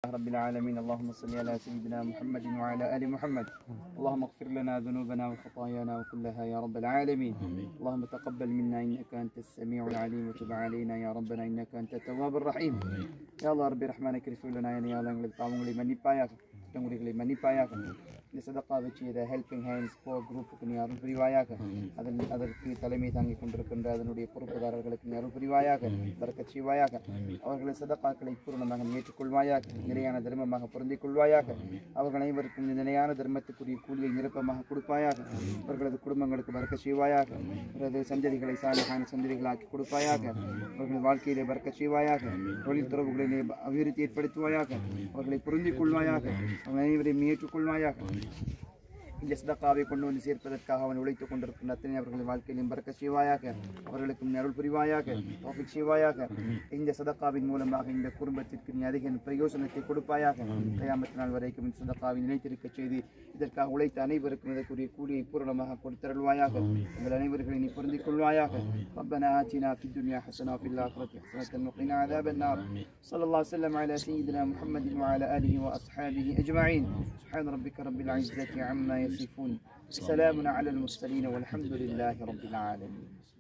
رب العالمين اللهم صل على سيدنا محمد وعلى ال محمد اللهم اغفر لنا ذنوبنا وخطايانا وكلها يا رب العالمين اللهم تقبل منا انك انت السميع العليم وتب علينا يا ربنا انك انت التواب الرحيم يا الله ربي رحمانك اغفر لنا يا الله எங்கள் பாவங்களை மன்னிப்பாயாக குற்றங்குறிகளை மன்னிப்பாயாக இந்த சதக்காவை செய்த ஹெல்பிங் ஹேண்ட்ஸ் போ குரூப்புக்கு நீ அருள் புரிவாயாக அதன் அதற்கு தலைமை தாங்கிக் கொண்டிருக்கின்ற அதனுடைய பொறுப்புதாரர்களுக்கு நீ அருள் புரிவாயாக பறக்க செய்வாயாக அவர்களை சதக்காக்களை பூர்ணமாக நீ ஏற்றுக்கொள்வாயாக நிலையான தர்மமாக பொருந்திக் கொள்வாயாக அவர்கள் அனைவருக்கும் இந்த நிலையான தர்மத்துக்குரிய கூலியை நிரப்பமாக கொடுப்பாயாக அவர்களது குடும்பங்களுக்கு பறக்க செய்வாயாக அவரது சந்ததிகளை சாலைகான சந்ததிகளாக்கி கொடுப்பாயாக அவர்கள் வாழ்க்கையிலே பறக்க செய்வாயாக தொழில் துறவுகளிலே அபிவிருத்தி ஏற்படுத்துவாயாக அவர்களை பொருந்திக் கொள்வாயாக அவர்கள் அனைவரையும் நீ ஏற்றுக்கொள்வாயாக இந்த சதக்காவை கொண்டு வந்து சேர்ப்பதற்காக அவன் உழைத்துக் கொண்டிருக்கின்ற அத்தனை அவர்களின் வாழ்க்கையிலும் பறக்க செய்வாயாக அவர்களுக்கும் நீ அருள் புரிவாயாக தோஃபிக் செய்வாயாக இந்த சதக்காவின் மூலமாக இந்த குடும்பத்திற்கு நீ அதிக பிரயோசனத்தை கொடுப்பாயாக கயாமத்து நாள் வரைக்கும் இந்த சதக்காவை நிலைத்திருக்க செய்து இதற்காக உழைத்த அனைவருக்கும் இதற்குரிய கூலியை பூரணமாக கொடுத்தருள்வாயாக எங்கள் அனைவர்களை நீ பொருந்திக் கொள்வாயாக ربنا آتنا في الدنيا حسنة وفي الآخرة حسنة وقنا عذاب النار صلى الله وسلم على سيدنا محمد وعلى آله وأصحابه أجمعين سبحان ربك رب العزة عما يصفون سلام على المرسلين والحمد لله رب العالمين